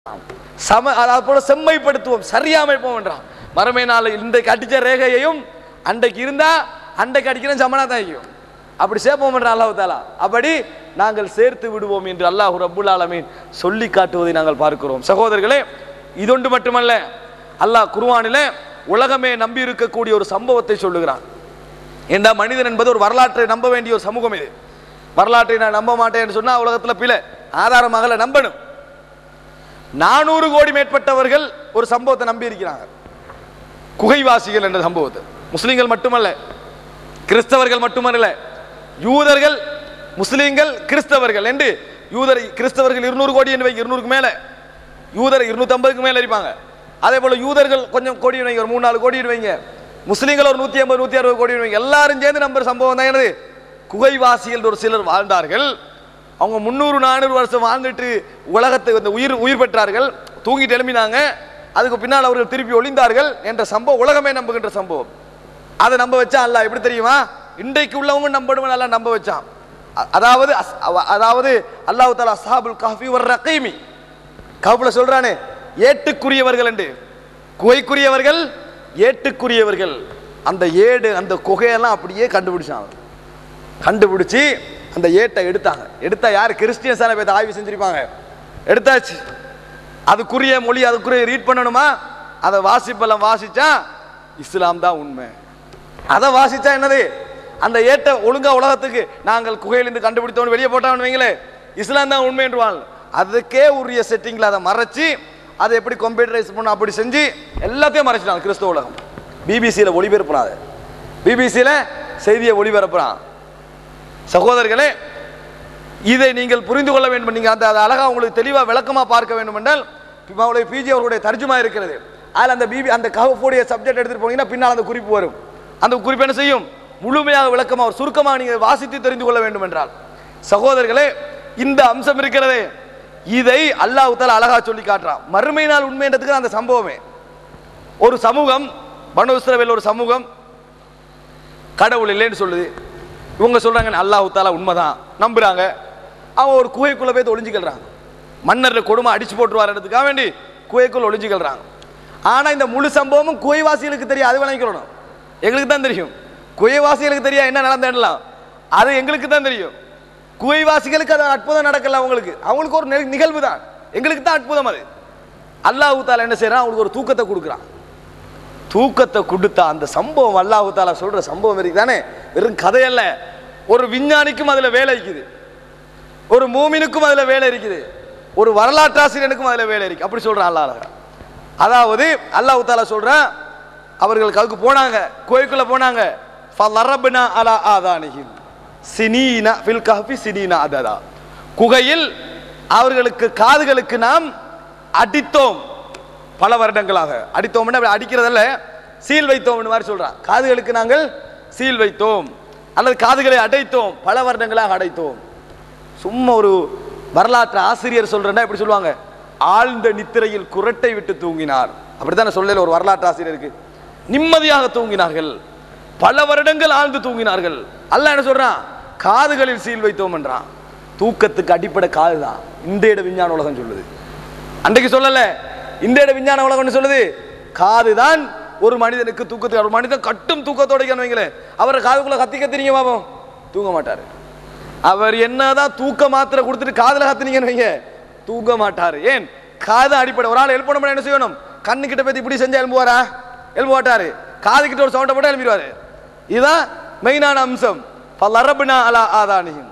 சம அது போல செம்மைப்படுத்துவோம் சரியா அமைப்போம் என்றான் மறுமை நாள் இன்றைக்கு அடிச்ச ரேகையையும் அன்றைக்கு இருந்தா அன்றைக்கு அடிக்கிற சமனா தான் இருக்கும் அப்படி சேர்ப்போம் என்ற அல்லாஹ் தாலா அப்படி நாங்கள் சேர்த்து விடுவோம் என்று அல்லாஹ் ரப்புல் ஆலமீன் சொல்லி காட்டுவதை நாங்கள் பார்க்கிறோம் சகோதரர்களே இதொன்று மட்டுமல்ல அல்லாஹ் குர்ஆனிலே உலகமே நம்பி இருக்கக்கூடிய ஒரு சம்பவத்தை சொல்லுகிறான் ஏண்டா மனிதன் என்பது ஒரு வரலாற்றை நம்ப வேண்டிய ஒரு சமூகம் இது வரலாற்றை நான் நம்ப மாட்டேன்னு சொன்னா உலகத்துல பிழை ஆதாரமாக நம்பணும் நானூறு கோடி மேற்பட்டவர்கள் ஒரு சம்பவத்தை நம்பி இருக்கிறாங்க குகைவாசிகள் என்ற சம்பவத்தை முஸ்லிம்கள் மட்டுமல்ல கிறிஸ்தவர்கள் மட்டுமல்ல யூதர்கள் முஸ்லிம்கள் கிறிஸ்தவர்கள் என்று யூதர் கிறிஸ்தவர்கள் இருநூறு கோடி என்று வைங்க இருநூறுக்கு மேல யூதர் இருநூத்தம்பதுக்கு மேல இருப்பாங்க அதே போல யூதர்கள் கொஞ்சம் கோடி வைங்க ஒரு மூணு நாலு கோடி வைங்க முஸ்லிம்கள் ஒரு நூத்தி ஐம்பது நூத்தி அறுபது கோடி வைங்க எல்லாரும் சேர்ந்து நம்புற சம்பவம் தான் என்னது குகைவாசிகள் ஒரு சிலர் வாழ்ந்தார்கள் அவங்க முந்நூறு நானூறு வருஷம் வாழ்ந்துட்டு உலகத்தை இந்த உயிர் உயிர் பெற்றார்கள் தூங்கிட்டு எழுப்பினாங்க அதுக்கு பின்னால் அவர்கள் திருப்பி ஒளிந்தார்கள் என்ற சம்பவம் உலகமே நம்புகின்ற சம்பவம் அதை நம்ப வச்சா அல்லாஹ் எப்படி தெரியுமா இன்றைக்கு உள்ளவங்க நம்படுவன் அல்லாஹ் நம்ப வச்சான் அ- அதாவது அஸ்- அவ- அதாவது அல்லாஹ் தாலா அஸ்ஹாபுல் கஹ்ஃபி வர் ரகீமி கவுல சொல்றானே ஏட்டுக்குரியவர்கள் என்று குகைக்குரியவர்கள் ஏட்டுக்குரியவர்கள் அந்த ஏடு அந்த குகையெல்லாம் அப்படியே கண்டுபிடிச்சாங்க கண்டுபிடிச்சி அந்த ஏட்டை எடுத்தாங்க எடுத்தா யார் கிறிஸ்டியன்ஸான போய் ஆய்வு செஞ்சிருப்பாங்க எடுத்தாச்சு அதுக்குரிய மொழி அதுக்குரிய ரீட் பண்ணணுமா அதை வாசிப்பெல்லாம் வாசிச்சா இஸ்லாம் தான் உண்மை அதை வாசிச்சா என்னது அந்த ஏட்டை ஒழுங்கா உலகத்துக்கு நாங்கள் குகையிலிருந்து கண்டுபிடித்தோன்னு வெளியே போட்டான்னு வைங்களே இஸ்லாம் தான் உண்மை என்றுவாள் அதுக்கே உரிய செட்டிங்கில் அதை மறைச்சு அதை எப்படி கம்ப்யூட்டரைஸ் பண்ண அப்படி செஞ்சு எல்லாத்தையும் மறைச்சிட்டாங்க கிறிஸ்தவ உலகம் பிபிசியில் ஒளிபரப்புறாங்க பிபிசியில் செய்தியை ஒளிபரப்புறான் சகோதரர்களே இதை நீங்கள் புரிந்து கொள்ள வேண்டும் நீங்கள் அந்த அதை அழகா உங்களுக்கு தெளிவாக விளக்கமாக பார்க்க வேண்டும் என்றால் மௌலை பிஜி அவர்களுடைய தர்ஜுமா இருக்கிறது அதில் அந்த பிபி அந்த கஹஃபுடைய சப்ஜெக்ட் எடுத்துட்டு போனீங்கன்னா பின்னால் அந்த குறிப்பு வரும் அந்த குறிப்பு என்ன செய்யும் முழுமையாக விளக்கமாக ஒரு சுருக்கமாக நீங்கள் வாசித்து தெரிந்து கொள்ள வேண்டும் என்றால் சகோதரர்களே இந்த அம்சம் இருக்கிறதே இதை அல்லாஹ் தாலா அழகா சொல்லி காட்டுறான் மறுமை நாள் உண்மைன்றதுக்கு அந்த சம்பவமே ஒரு சமூகம் பனு இஸ்ரவேல் ஒரு சமூகம் கடவுள் இல்லைன்னு சொல்லுது இவங்க சொல்றாங்க அல்லாஹ் தாலா உண்மைதான் நம்புறாங்க அவன் ஒரு குகைக்குள்ள போய் ஒளிஞ்சுக்கிறாங்க மன்னர்ல கொடுமை அடிச்சு போட்டுருவாருன்றதுக்காக வேண்டி குகைக்குள்ள ஒளிஞ்சுக்கிறாங்க ஆனா இந்த முழு சம்பவமும் குகைவாசிகளுக்கு தெரியும் அது விளங்கிக்கணும் எங்களுக்கு தான் தெரியும் குகைவாசிகளுக்கு தெரியும் என்ன நடந்தேன்லாம் அது எங்களுக்கு தான் தெரியும் குகைவாசிகளுக்கு அது அற்புதம் நடக்கல அவங்களுக்கு அவங்களுக்கு ஒரு நி- நிகழ்வு தான் எங்களுக்கு தான் அற்புதம் அது அல்லாஹ் தாலா என்ன செய்யறான் அவங்களுக்கு ஒரு தூக்கத்தை கொடுக்குறான் தூக்கத்தை கொடுத்தா அந்த சம்பவம் அல்லாஹ் தாலா சொல்ற சம்பவம் இருக்கு தானே வெறும் கதையல்ல ஒரு விஞ்ஞானிக்கும் அதுல வேலை இருக்குது ஒரு மூமினுக்கும் அதுல வேலை இருக்குது ஒரு வரலாற்றாசிரியனுக்கும் அதுல வேலை இருக்கு அப்படி சொல்றான் அல்லாஹ் அழகா. அதாவது அல்லாஹ் தாலா சொல்றான் அவர்கள் அதுக்கு போனாங்க கோயிலுக்குள்ள போனாங்க ஃபலரப்னா அலா ஆதானிஹிம் சினீனா ஃபில் கஹ்ஃபி சினீனா அததா குகையில் அவர்களுக்கு காதுகளுக்கு நாம் அடித்தோம் பல வருடங்களாக அடித்தோம்னா அப்படி அடிக்கிறதல்ல சீல் வைத்தோம் மாதிரி சொல்றான் காதுகளுக்கு நாங்கள் சீல் வைத்தோம் அல்லது காதுகளை அடைத்தோம் பல வருடங்களாக அடைத்தோம் சும்மா ஒரு வரலாற்று ஆசிரியர் சொல்றேன்னா எப்படி சொல்லுவாங்க ஆழ்ந்த நித்திரையில் குரட்டை விட்டு தூங்கினார் அப்படித்தானே சொல்லல ஒரு வரலாற்று ஆசிரியருக்கு நிம்மதியாக தூங்கினார்கள் பல வருடங்கள் ஆழ்ந்து தூங்கினார்கள் அல்லாஹ் என்ன சொல்றான் காதுகளில் சீல் வைத்தோம் என்றான் தூக்கத்துக்கு அடிப்படை காது தான் இந்த இட விஞ்ஞான உலகம் சொல்லுது அன்றைக்கு சொல்லல இந்த இட விஞ்ஞான உலகம்னு சொல்லுது காதுதான் ஒரு மனிதனுக்கு தூக்கத்துக்கு ஒரு மனிதன் கட்டும் தூக்கத்தோட இருக்கான்னு வைங்களேன் அவரை காதுக்குள்ள கத்தி கத்தினீங்க பாப்போம் தூங்க மாட்டாரு அவர் என்னதான் தூக்க மாத்திரை கொடுத்துட்டு காதுல கத்துனீங்கன்னு வைங்க தூங்க மாட்டாரு ஏன் காது அடிப்படை ஒரு ஆள் எழுப்பணும் என்ன செய்யணும் கண்ணு கிட்ட பத்தி இப்படி செஞ்சா எழும்புவாரா எழும்ப மாட்டாரு காது கிட்ட ஒரு சவுண்டை போட்டு எழுப்பிடுவாரு இதுதான் மெயினான அம்சம் பலரபுனா அலா ஆதானியும்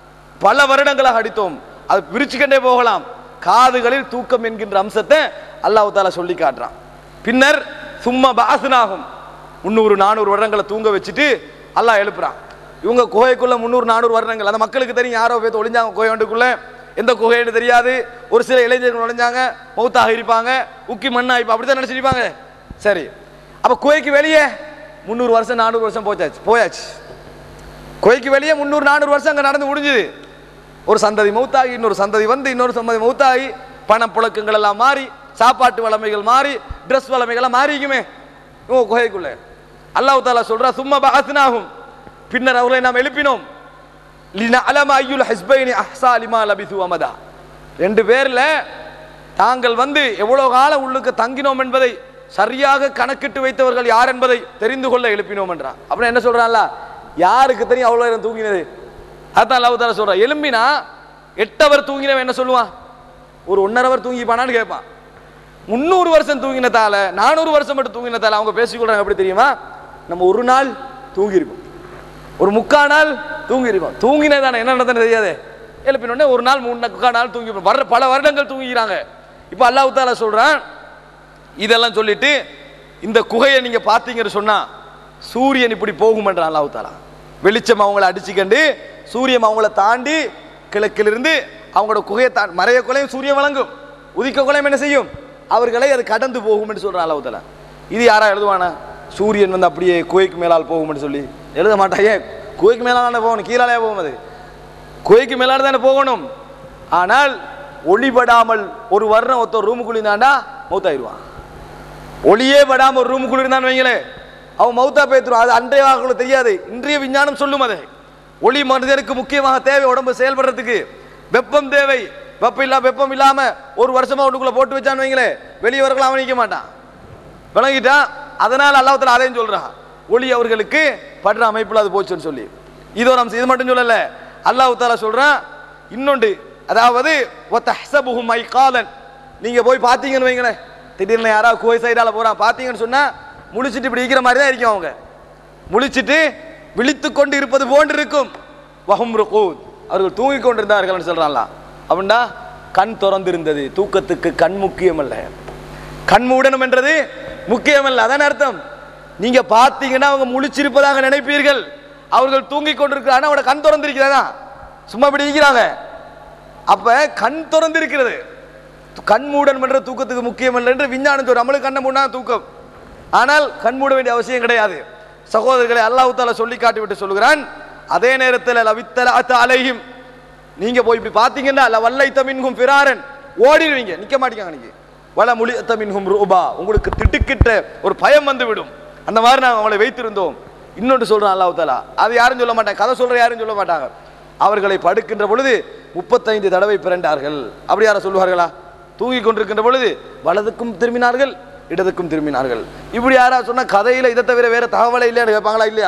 பல வருடங்களாக அடித்தோம் அது பிரிச்சுக்கிட்டே போகலாம் காதுகளில் தூக்கம் என்கின்ற அம்சத்தை அல்லாஹ் தாலா சொல்லி காட்டுறான் பின்னர் சும்மா பாசனாகும் முந்நூறு நானூறு வருடங்களை தூங்க வச்சுட்டு அல்லாஹ் எழுப்புறான் இவங்க குகைக்குள்ள முந்நூறு நானூறு வருடங்கள் அந்த மக்களுக்கு தெரியும் யாரோ போய் ஒளிஞ்சாங்க குகை ஒன்றுக்குள்ள எந்த குகைன்னு தெரியாது ஒரு சில இளைஞர்கள் நுழைஞ்சாங்க மௌத்தாக இருப்பாங்க உக்கி மண்ணா இப்போ அப்படித்தான் நினைச்சிருப்பாங்க சரி அப்ப குகைக்கு வெளியே முந்நூறு வருஷம் நானூறு வருஷம் போச்சாச்சு போயாச்சு குகைக்கு வெளியே முந்நூறு நானூறு வருஷம் அங்கே நடந்து முடிஞ்சுது ஒரு சந்ததி மௌத்தாகி இன்னொரு சந்ததி வந்து இன்னொரு சந்ததி மௌத்தாகி பணப்புழக்கங்கள் எல்லாம் மாறி சாப்பாட்டு வளமைகள் மாறி ட்ரெஸ் வளமைகள்லாம் மாறிக்குமே இவங்க குகைக்குள்ள அல்லாஹ் தாலா சொல்றா சும்மா பாசனாகும் பின்னர் அவர்களை நாம் எழுப்பினோம் லின அலம ஐயுல் ஹஸ்பைனி அஹ்சா லிமா லபிது அமதா ரெண்டு பேர்ல தாங்கள் வந்து எவ்வளவு காலம் உள்ளுக்கு தங்கினோம் என்பதை சரியாக கணக்கிட்டு வைத்தவர்கள் யார் என்பதை தெரிந்து கொள்ள எழுப்பினோம் என்றான் அப்புறம் என்ன சொல்றான்ல யாருக்கு தெரியும் அவ்வளவு நேரம் தூங்கினது அதான் அல்லாஹ் தாலா சொல்றான் எலும்பினா எட்டவர் தூங்கினவன் என்ன சொல்லுவான் ஒரு ஒன்னரை அவர் தூங்கிப்பானான்னு கேட்பான் முந்நூறு வருஷம் தூங்கினதால நானூறு வருஷம் மட்டும் தூங்கினதால அவங்க பேசிக்கொள்றாங்க எப்படி தெரியுமா நம்ம ஒரு நாள் தூங்கியிருப்போம் ஒரு முக்கா நாள் தூங்கியிருப்போம் தூங்கினதானே என்ன நடந்ததுன்னு தெரியாதே எழுப்பினோடனே ஒரு நாள் மூணு முக்கா நாள் தூங்கி வர பல வருடங்கள் தூங்கிக்கிறாங்க இப்போ அல்லாஹ் தாலா சொல்றான் இதெல்லாம் சொல்லிட்டு இந்த குகையை நீங்க பார்த்தீங்கன்னு சொன்னா சூரியன் இப்படி போகுமன்றான் அல்லாஹ் தாலா வெளிச்சம் அவங்கள அடிச்சுக்கண்டு சூரியன் அவங்கள தாண்டி கிழக்கிலிருந்து அவங்களோட குகையை தா மறைய குலையும் சூரியன் வழங்கும் உதிக்க குலையும் என்ன செய்யும் அவர்களை அது கடந்து போகும்னு சொல்றான் அல்லாஹ் தாலா இது யாரா எழுதுவானா சூரியன் வந்து அப்படியே குகைக்கு மேலால் போகும்னு சொல்லி எழுத மாட்டான் ஏன் குகைக்கு மேலால் தானே போகணும் கீழாலே போகும் அது குகைக்கு மேலால தானே போகணும் ஆனால் ஒளிபடாமல் ஒரு வருடம் ஒருத்தர் ரூமுக்குள்ள இருந்தாண்டா மௌத்தாயிருவான் ஒளியே படாம ஒரு ரூமுக்குள்ள இருந்தான்னு வைங்களே அவன் மௌத்தா பேத்துருவான் அது அன்றைய வாக்குள்ள தெரியாது இன்றைய விஞ்ஞானம் சொல்லும் அதை ஒளி மனிதனுக்கு முக்கியமாக தேவை உடம்பு செயல்படுறதுக்கு வெப்பம் தேவை வெப்பம் இல்லா வெப்பம் இல்லாம ஒரு வருஷமா ஒண்ணுக்குள்ள போட்டு வச்சான்னு வைங்களே வெளியே வரக்கலாம் அவன் நிக்க மாட்டான் விளங்கிட்டான் அதனால அல்லாஹ்தால அதையும் சொல்றான் ஒளி அவர்களுக்கு படுற அமைப்புல அது போச்சுன்னு சொல்லி இதோ நம்ம இது மட்டும் சொல்லல அல்லாஹ் தாலா சொல்றான் இன்னொன்று அதாவது ஒத்தஹ்சபுஹும் ஐகாலன் நீங்க போய் பார்த்தீங்கன்னு வைங்களேன் திடீர்னு யாராவது குவை சைடால போறான் பார்த்தீங்கன்னு சொன்னா முழிச்சிட்டு இப்படி இருக்கிற மாதிரி தான் இருக்கும் அவங்க முழிச்சிட்டு விழித்து கொண்டு இருப்பது போன்று இருக்கும் வஹும் ருகூத் அவர்கள் தூங்கிக் கொண்டிருந்தார்கள் சொல்றான்ல அப்படின்னா கண் திறந்திருந்தது தூக்கத்துக்கு கண் முக்கியம் அல்ல கண் மூடணும் என்றது முக்கியமல்ல அதான் அர்த்தம் நீங்க பார்த்தீங்கன்னா அவங்க முழிச்சிருப்பதாக நினைப்பீர்கள் அவர்கள் தூங்கிக் கொண்டிருக்கிறாங்க ஆனா அவனோட கண் திறந்திருக்கிறதா சும்மா இப்படி இருக்கிறாங்க அப்ப கண் திறந்திருக்கிறது கண் மூடணும் என்ற தூக்கத்துக்கு முக்கியம் இல்லை என்று விஞ்ஞானம் சொல்ற நம்மளுக்கு கண்ணை மூடனா தூக்கம் ஆனால் கண் மூட வேண்டிய அவசியம் கிடையாது சகோதரர்களை அல்லாஹ் தாலா சொல்லி காட்டிவிட்டு சொல்லுகிறான் அதே நேரத்தில் லவித்தல அலையும் நீங்க போய் இப்படி பார்த்தீங்கன்னா அல்ல வல்லைத்த மின்கும் பிராரன் ஓடிடுவீங்க நிக்க மாட்டீங்க நீங்க வல முழித்த மின்கும் ரூபா உங்களுக்கு திட்டுக்கிட்ட ஒரு பயம் வந்து விடும் அந்த மாதிரி நாங்கள் அவங்களை வைத்திருந்தோம் இன்னொன்று சொல்றேன் அல்லாஹ் தாலா அது யாரும் சொல்ல மாட்டாங்க கதை சொல்ற யாரும் சொல்ல மாட்டாங்க அவர்களை படுக்கின்ற பொழுது முப்பத்தைந்து தடவை பிறண்டார்கள் அப்படி யாரை சொல்லுவார்களா தூங்கி கொண்டிருக்கின்ற பொழுது வலதுக்கும் திரும்பினார்கள் இடதுக்கும் திரும்பினார்கள் இப்படி யாரா சொன்னா கதையில இதை தவிர வேற தகவலை இல்லையான்னு கேட்பாங்களா இல்லையா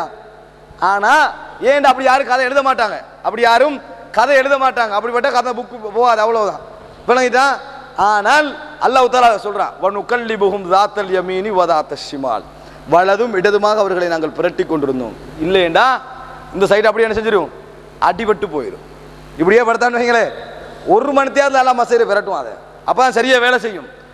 ஆனா ஏன் அப்படி யாரும் கதை எழுத மாட்டாங்க அப்படி யாரும் கதை எழுத மாட்டாங்க அப்படிப்பட்ட கதை புக்கு போகாது அவ்வளவுதான் விளங்கிட்டா ஆனால் அல்லாஹ் தாலா சொல்றான் வன் உக்கல்லிபுகும் தாத்தல் யமீனி வதாத்த ஷிமால் வலதும் இடதுமாக அவர்களை நாங்கள் புரட்டி கொண்டிருந்தோம் இல்லையேண்டா இந்த சைடு அப்படியே என்ன செஞ்சிரும் அடிபட்டு போயிடும் இப்படியே படுத்தான்னு வைங்களேன் ஒரு மணி தேர்தல் எல்லாம் மசையை விரட்டும் அதை அப்பதான் சரியா வேலை செய்யும்